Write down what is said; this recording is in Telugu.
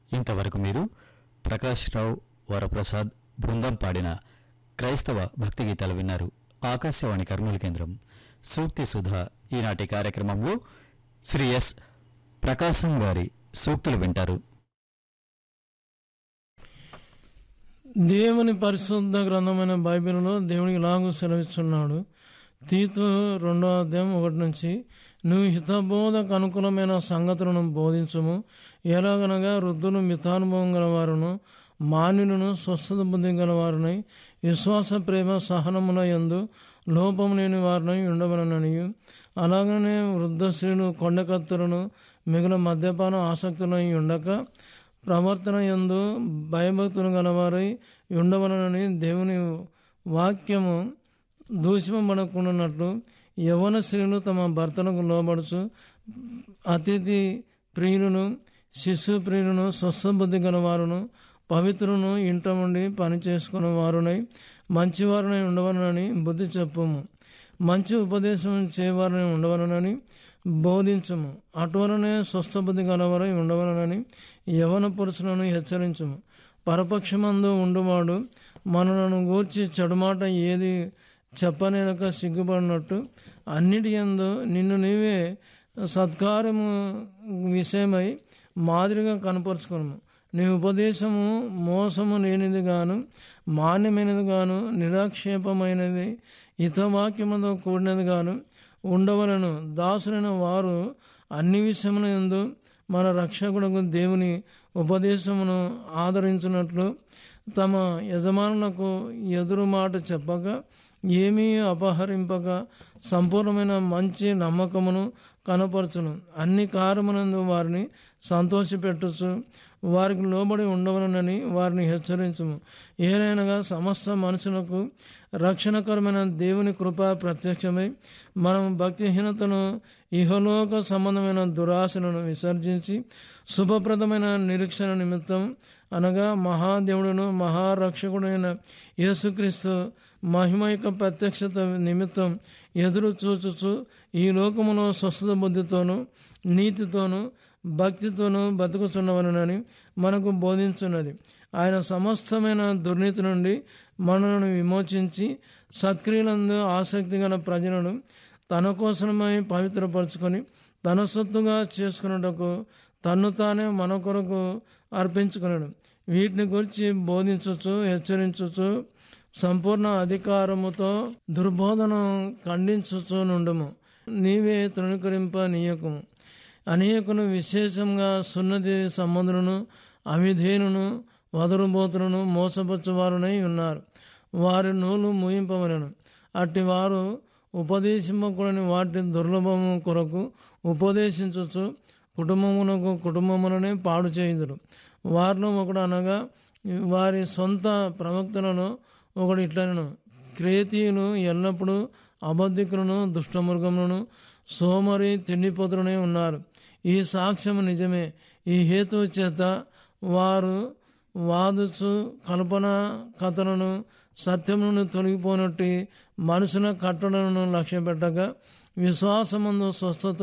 ఇంతవరకు మీరు ప్రకాష్ రావు వరప్రసాద్ బృందం పాడిన క్రైస్తవ భక్తి గీతాలు విన్నారు ఆకాశవాణి కర్నూలు కేంద్రం సూక్తి సుధా ఈనాటి కార్యక్రమంలో శ్రీ ఎస్ ప్రకాశం గారి సూక్తులు వింటారు దేవుని పరిశుద్ధ గ్రంథమైన బైబిల్లో దేవునికి ఇలాగూ సెలవిస్తున్నాడు తీతు రెండో అధ్యాయం ఒకటి నుంచి నువ్వు హితబోధకు అనుకూలమైన సంగతులను బోధించుము ఎలాగనగా వృద్ధులు మితానుభవం గలవారును మాన్యులను స్వస్థత బుద్ధి గలవారునై విశ్వాస ప్రేమ సహనముల యందు లోపం లేని వారినై ఉండవలననియు అలాగనే వృద్ధ స్త్రీలు కొండకత్తులను మిగిలిన మద్యపాన ఆసక్తులై ఉండక ప్రవర్తన యందు భయభక్తులు గలవారై ఉండవలనని దేవుని వాక్యము దూషింపబడకుండానట్లు యవన స్త్రీలు తమ భర్తలకు లోబడుచు అతిథి ప్రియులను శిశు ప్రియులను స్వస్థబుద్ధి గలవారును పవిత్రులను ఇంట ఉండి పని చేసుకున్న వారునై మంచివారునై ఉండవలనని బుద్ధి చెప్పుము మంచి ఉపదేశం చేయవారని ఉండవలనని బోధించము అటువలనే స్వస్థబుద్ధి గలవారై ఉండవలనని యవన పురుషులను హెచ్చరించము పరపక్షమందు ఉండువాడు మనలను గూర్చి చెడుమాట ఏది చెప్పనేలక సిగ్గుపడినట్టు అన్నిటి యందు నిన్ను నీవే సత్కార్యము విషయమై మాదిరిగా కనపరుచుకును నీ ఉపదేశము మోసము లేనిది గాను మాన్యమైనది గాను నిరాక్షేపమైనది హితవాక్యముతో కూడినది గాను ఉండవలను దాసులైన వారు అన్ని విషయముల యందు మన రక్షకుడుకు దేవుని ఉపదేశమును ఆదరించినట్లు తమ యజమానులకు ఎదురు మాట చెప్పక ఏమీ అపహరింపక సంపూర్ణమైన మంచి నమ్మకమును కనపరచును అన్ని కార్యమునందు వారిని సంతోషపెట్టచ్చు వారికి లోబడి ఉండవలనని వారిని హెచ్చరించము ఏదైనగా సమస్త మనుషులకు రక్షణకరమైన దేవుని కృప ప్రత్యక్షమై మనం భక్తిహీనతను ఇహలోక సంబంధమైన దురాశలను విసర్జించి శుభప్రదమైన నిరీక్షణ నిమిత్తం అనగా మహాదేవుడును మహారక్షకుడైన యేసుక్రీస్తు మహిమైక ప్రత్యక్షత నిమిత్తం ఎదురు చూచుచు ఈ లోకములో స్వస్థత బుద్ధితోనూ నీతితోనూ భక్తితోనూ బతుకుచున్నవనని మనకు బోధించున్నది ఆయన సమస్తమైన దుర్నీతి నుండి మనలను విమోచించి సత్క్రియలందు ఆసక్తి గల ప్రజలను తన కోసమై పవిత్రపరచుకొని తన సొత్తుగా చేసుకున్నటకు తన్ను తానే మన కొరకు అర్పించుకున్నాడు వీటిని గురించి బోధించచ్చు హెచ్చరించచ్చు సంపూర్ణ అధికారముతో దుర్బోధన ఖండించచ్చు నుండము నీవే తృణీకరింప నీయకము అనేకులు విశేషంగా సున్నతి సంబంధులను అవిధేయులను వదరుబోతులను మోసపరచువారునై ఉన్నారు వారి నూలు ముయింపవలను అట్టి వారు ఉపదేశింపకూడని వాటి దుర్లభము కొరకు ఉపదేశించచ్చు కుటుంబమునకు కుటుంబములనే పాడు చేయుదురు వారిలో ఒకడు అనగా వారి సొంత ప్రవక్తలను ఒకడు ఇట్లను క్రేతీయులు ఎల్లప్పుడూ అబద్ధికులను దుష్టమృగములను సోమరి తిండిపోతులనే ఉన్నారు ఈ సాక్ష్యం నిజమే ఈ హేతు చేత వారు వాదుచు కల్పన కథలను సత్యములను తొలగిపోనట్టి మనుషుల కట్టడలను లక్ష్య పెట్టగా విశ్వాసమందు స్వస్థత